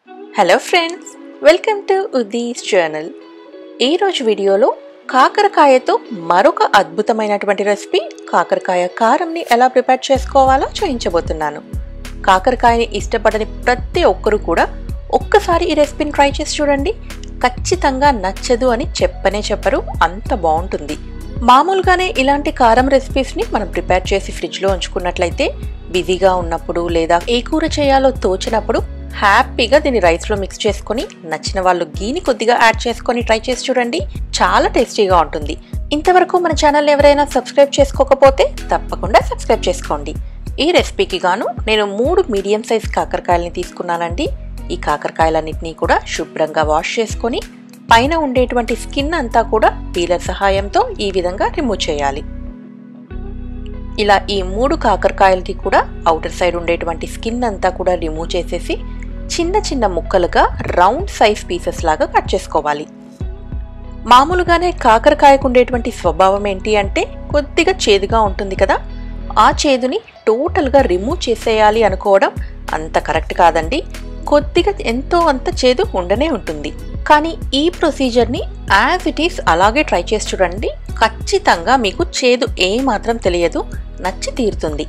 hello friends welcome to Udees channel ఈరోజు వీడియోలో కాకరకాయతో మరొక అద్భుతమైనటువంటి రెసిపీ కాకరకాయ కారంని ఎలా ప్రిపేర్ చేసుకోవాలో చూపించబోతున్నాను కాకరకాయని ఇష్టపడని ప్రతి ఒక్కరు కూడా ఒక్కసారి ఈ రెసిపీని ట్రై చేసి చూడండి ఖచ్చితంగా నచ్చదు అని చెప్పనే చెప్పరు అంత బాగుంటుంది మామూలుగానే ఇలాంటి కారం రెసిపీస్ని మనం ప్రిపేర్ చేసి ఫ్రిడ్జ్లో ఉంచుకున్నట్లయితే బిజీగా ఉన్నప్పుడు లేదా ఏ కూర చేయాలో తోచినప్పుడు హ్యాపీగా దీన్ని రైస్లో మిక్స్ చేసుకొని నచ్చిన వాళ్ళు గీని కొద్దిగా యాడ్ చేసుకొని ట్రై చేసి చూడండి చాలా టేస్టీగా ఉంటుంది ఇంతవరకు మన ఛానల్ ఎవరైనా సబ్స్క్రైబ్ చేసుకోకపోతే తప్పకుండా సబ్స్క్రైబ్ చేసుకోండి ఈ రెసిపీకి గాను నేను మూడు మీడియం సైజ్ కాకరకాయలని తీసుకున్నానండి ఈ కాకరకాయలన్నింటినీ కూడా శుభ్రంగా వాష్ చేసుకొని పైన ఉండేటువంటి స్కిన్ అంతా కూడా పీలర్ సహాయంతో ఈ విధంగా రిమూవ్ చేయాలి ఇలా ఈ మూడు కాకరకాయలకి కూడా అవుటర్ సైడ్ ఉండేటువంటి స్కిన్ అంతా కూడా రిమూవ్ చేసేసి చిన్న చిన్న ముక్కలుగా రౌండ్ సైజ్ పీసెస్ లాగా కట్ చేసుకోవాలి మామూలుగానే కాకరకాయకు ఉండేటువంటి స్వభావం ఏంటి అంటే కొద్దిగా చేదుగా ఉంటుంది కదా ఆ చేదుని టోటల్గా రిమూవ్ చేసేయాలి అనుకోవడం అంత కరెక్ట్ కాదండి కొద్దిగా ఎంతో అంత చేదు ఉండనే ఉంటుంది కానీ ఈ ప్రొసీజర్ని యాజ్ ఇట్ ఈస్ అలాగే ట్రై చేసి చూడండి ఖచ్చితంగా మీకు చేదు ఏ మాత్రం తెలియదు నచ్చి తీరుతుంది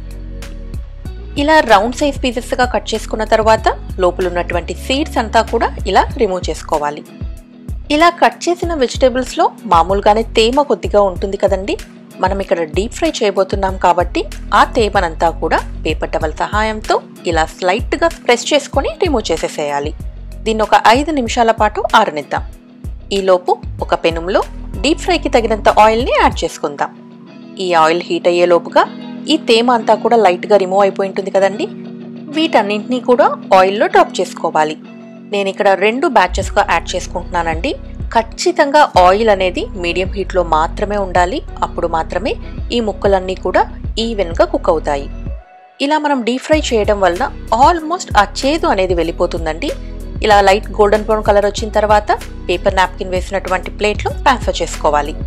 ఇలా రౌండ్ సైజ్ పీసెస్గా కట్ చేసుకున్న తర్వాత లోపల ఉన్నటువంటి సీడ్స్ అంతా కూడా ఇలా రిమూవ్ చేసుకోవాలి ఇలా కట్ చేసిన వెజిటేబుల్స్లో మామూలుగానే తేమ కొద్దిగా ఉంటుంది కదండి మనం ఇక్కడ డీప్ ఫ్రై చేయబోతున్నాం కాబట్టి ఆ తేమనంతా కూడా పేపర్ టవల్ సహాయంతో ఇలా స్లైట్గా ప్రెస్ చేసుకొని రిమూవ్ చేసేసేయాలి దీన్ని ఒక ఐదు నిమిషాల పాటు ఆరనిద్దాం ఈలోపు ఒక పెనుంలో డీప్ ఫ్రైకి తగినంత ఆయిల్ని యాడ్ చేసుకుందాం ఈ ఆయిల్ హీట్ అయ్యే లోపుగా ఈ తేమ అంతా కూడా లైట్గా రిమూవ్ అయిపోయి ఉంటుంది కదండి వీటన్నింటినీ కూడా ఆయిల్లో డ్రాప్ చేసుకోవాలి నేను ఇక్కడ రెండు బ్యాచెస్గా యాడ్ చేసుకుంటున్నానండి ఖచ్చితంగా ఆయిల్ అనేది మీడియం హీట్లో మాత్రమే ఉండాలి అప్పుడు మాత్రమే ఈ ముక్కలన్నీ కూడా ఈవెన్గా కుక్ అవుతాయి ఇలా మనం డీప్ ఫ్రై చేయడం వలన ఆల్మోస్ట్ ఆ చేదు అనేది వెళ్ళిపోతుందండి ఇలా లైట్ గోల్డెన్ బ్రౌన్ కలర్ వచ్చిన తర్వాత పేపర్ నాప్కిన్ వేసినటువంటి ప్లేట్లో ట్రాన్స్ఫర్ చేసుకోవాలి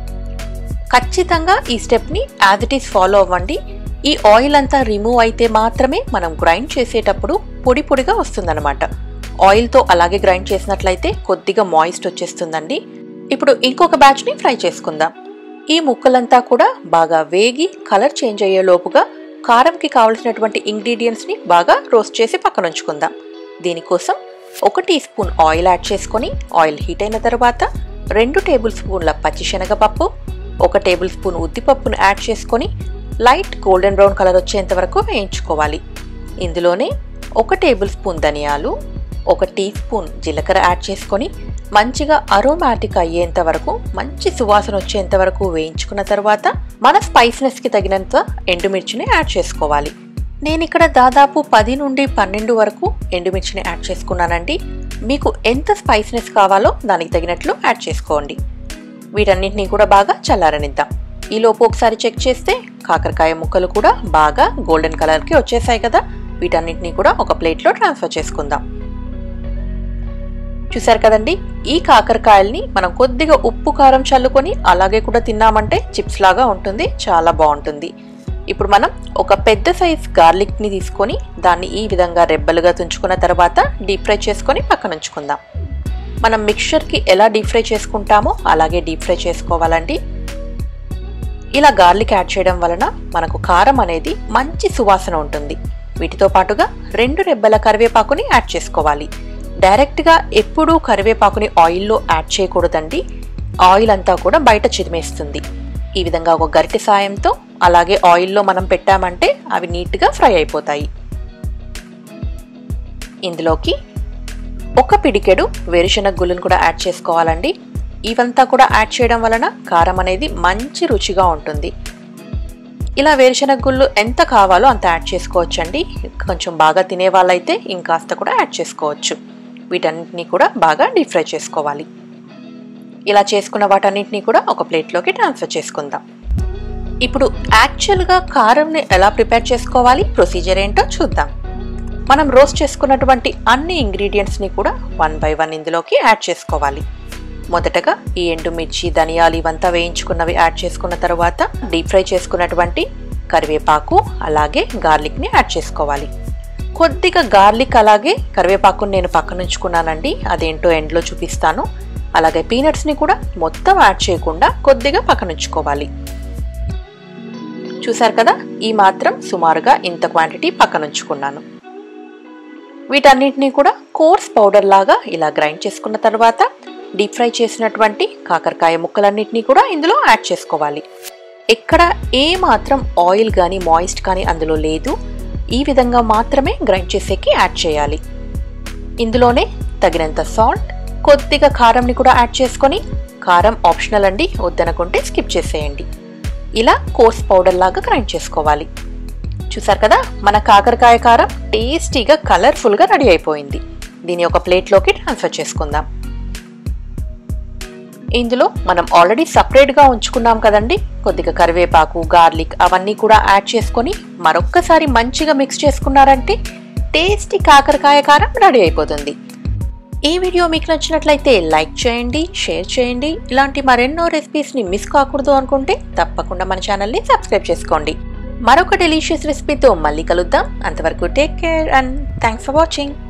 ఖచ్చితంగా ఈ స్టెప్ని యాజ్ ఇట్ ఈస్ ఫాలో అవ్వండి ఈ ఆయిల్ అంతా రిమూవ్ అయితే మాత్రమే మనం గ్రైండ్ చేసేటప్పుడు పొడి పొడిగా వస్తుందన్నమాట ఆయిల్తో అలాగే గ్రైండ్ చేసినట్లయితే కొద్దిగా మాయిస్ట్ వచ్చేస్తుందండి ఇప్పుడు ఇంకొక బ్యాచ్ని ఫ్రై చేసుకుందాం ఈ ముక్కలంతా కూడా బాగా వేగి కలర్ చేంజ్ అయ్యే లోపుగా కారంకి కావలసినటువంటి ఇంగ్రీడియంట్స్ని బాగా రోస్ట్ చేసి పక్కన ఉంచుకుందాం దీనికోసం ఒక టీ స్పూన్ ఆయిల్ యాడ్ చేసుకొని ఆయిల్ హీట్ అయిన తర్వాత రెండు టేబుల్ స్పూన్ల పచ్చిశనగపప్పు ఒక టేబుల్ స్పూన్ ఉద్దిపప్పును యాడ్ చేసుకొని లైట్ గోల్డెన్ బ్రౌన్ కలర్ వచ్చేంత వరకు వేయించుకోవాలి ఇందులోనే ఒక టేబుల్ స్పూన్ ధనియాలు ఒక టీ స్పూన్ జీలకర్ర యాడ్ చేసుకొని మంచిగా అరోమాటిక్ అయ్యేంత వరకు మంచి సువాసన వచ్చేంత వరకు వేయించుకున్న తర్వాత మన స్పైస్నెస్కి తగినంత ఎండుమిర్చిని యాడ్ చేసుకోవాలి నేను ఇక్కడ దాదాపు పది నుండి పన్నెండు వరకు ఎండుమిర్చిని యాడ్ చేసుకున్నానండి మీకు ఎంత స్పైస్నెస్ కావాలో దానికి తగినట్లు యాడ్ చేసుకోండి వీటన్నింటినీ కూడా బాగా చల్లారనిద్దాం ఈలోపు ఒకసారి చెక్ చేస్తే కాకరకాయ ముక్కలు కూడా బాగా గోల్డెన్ కలర్కి వచ్చేసాయి కదా వీటన్నింటినీ కూడా ఒక ప్లేట్లో ట్రాన్స్ఫర్ చేసుకుందాం చూసారు కదండి ఈ కాకరకాయల్ని మనం కొద్దిగా ఉప్పు కారం చల్లుకొని అలాగే కూడా తిన్నామంటే చిప్స్ లాగా ఉంటుంది చాలా బాగుంటుంది ఇప్పుడు మనం ఒక పెద్ద సైజ్ గార్లిక్ని తీసుకొని దాన్ని ఈ విధంగా రెబ్బలుగా తుంచుకున్న తర్వాత డీప్ ఫ్రై చేసుకొని పక్కన ఉంచుకుందాం మనం మిక్చర్కి ఎలా డీప్ ఫ్రై చేసుకుంటామో అలాగే డీప్ ఫ్రై చేసుకోవాలండి ఇలా గార్లిక్ యాడ్ చేయడం వలన మనకు కారం అనేది మంచి సువాసన ఉంటుంది వీటితో పాటుగా రెండు రెబ్బల కరివేపాకుని యాడ్ చేసుకోవాలి డైరెక్ట్గా ఎప్పుడూ కరివేపాకుని ఆయిల్లో యాడ్ చేయకూడదండి ఆయిల్ అంతా కూడా బయట చిదిమేస్తుంది ఈ విధంగా ఒక గరిటె సాయంతో అలాగే ఆయిల్లో మనం పెట్టామంటే అవి నీట్గా ఫ్రై అయిపోతాయి ఇందులోకి ఒక పిడికెడు వేరుశనగ గుళ్ళను కూడా యాడ్ చేసుకోవాలండి ఇవంతా కూడా యాడ్ చేయడం వలన కారం అనేది మంచి రుచిగా ఉంటుంది ఇలా వేరుశనగ గుళ్ళు ఎంత కావాలో అంత యాడ్ చేసుకోవచ్చండి కొంచెం బాగా తినే వాళ్ళైతే ఇంకాస్త కూడా యాడ్ చేసుకోవచ్చు వీటన్నిటిని కూడా బాగా డీప్ ఫ్రై చేసుకోవాలి ఇలా చేసుకున్న వాటన్నింటినీ కూడా ఒక ప్లేట్లోకి ట్రాన్స్ఫర్ చేసుకుందాం ఇప్పుడు యాక్చువల్గా కారంని ఎలా ప్రిపేర్ చేసుకోవాలి ప్రొసీజర్ ఏంటో చూద్దాం మనం రోస్ట్ చేసుకున్నటువంటి అన్ని ఇంగ్రీడియంట్స్ని కూడా వన్ బై వన్ ఇందులోకి యాడ్ చేసుకోవాలి మొదటగా ఈ ఎండుమిర్చి ధనియాలు ఇవంతా వేయించుకున్నవి యాడ్ చేసుకున్న తర్వాత డీప్ ఫ్రై చేసుకున్నటువంటి కరివేపాకు అలాగే గార్లిక్ని యాడ్ చేసుకోవాలి కొద్దిగా గార్లిక్ అలాగే కరివేపాకుని నేను పక్కన ఉంచుకున్నానండి అదేంటో ఎండ్లో చూపిస్తాను అలాగే పీనట్స్ని కూడా మొత్తం యాడ్ చేయకుండా కొద్దిగా పక్కన ఉంచుకోవాలి చూసారు కదా ఈ మాత్రం సుమారుగా ఇంత క్వాంటిటీ పక్కన ఉంచుకున్నాను వీటన్నిటిని కూడా కోర్స్ పౌడర్ లాగా ఇలా గ్రైండ్ చేసుకున్న తర్వాత డీప్ ఫ్రై చేసినటువంటి కాకరకాయ ముక్కలన్నిటినీ కూడా ఇందులో యాడ్ చేసుకోవాలి ఎక్కడ ఏ మాత్రం ఆయిల్ కానీ మాయిస్ట్ కానీ అందులో లేదు ఈ విధంగా మాత్రమే గ్రైండ్ చేసేకి యాడ్ చేయాలి ఇందులోనే తగినంత సాల్ట్ కొద్దిగా కారంని కూడా యాడ్ చేసుకొని కారం ఆప్షనల్ అండి వద్దనుకుంటే స్కిప్ చేసేయండి ఇలా కోర్స్ పౌడర్ లాగా గ్రైండ్ చేసుకోవాలి చూసారు కదా మన కాకరకాయ కారం టేస్టీగా కలర్ఫుల్గా రెడీ అయిపోయింది దీని ఒక ప్లేట్లోకి ట్రాన్స్ఫర్ చేసుకుందాం ఇందులో మనం ఆల్రెడీ సపరేట్గా ఉంచుకున్నాం కదండి కొద్దిగా కరివేపాకు గార్లిక్ అవన్నీ కూడా యాడ్ చేసుకొని మరొక్కసారి మంచిగా మిక్స్ చేసుకున్నారంటే టేస్టీ కాకరకాయ కారం రెడీ అయిపోతుంది ఈ వీడియో మీకు నచ్చినట్లయితే లైక్ చేయండి షేర్ చేయండి ఇలాంటి మరెన్నో రెసిపీస్ని మిస్ కాకూడదు అనుకుంటే తప్పకుండా మన ఛానల్ని సబ్స్క్రైబ్ చేసుకోండి మరొక డెలిషియస్ రెసిపీతో మళ్ళీ కలుద్దాం అంతవరకు take care and thanks for watching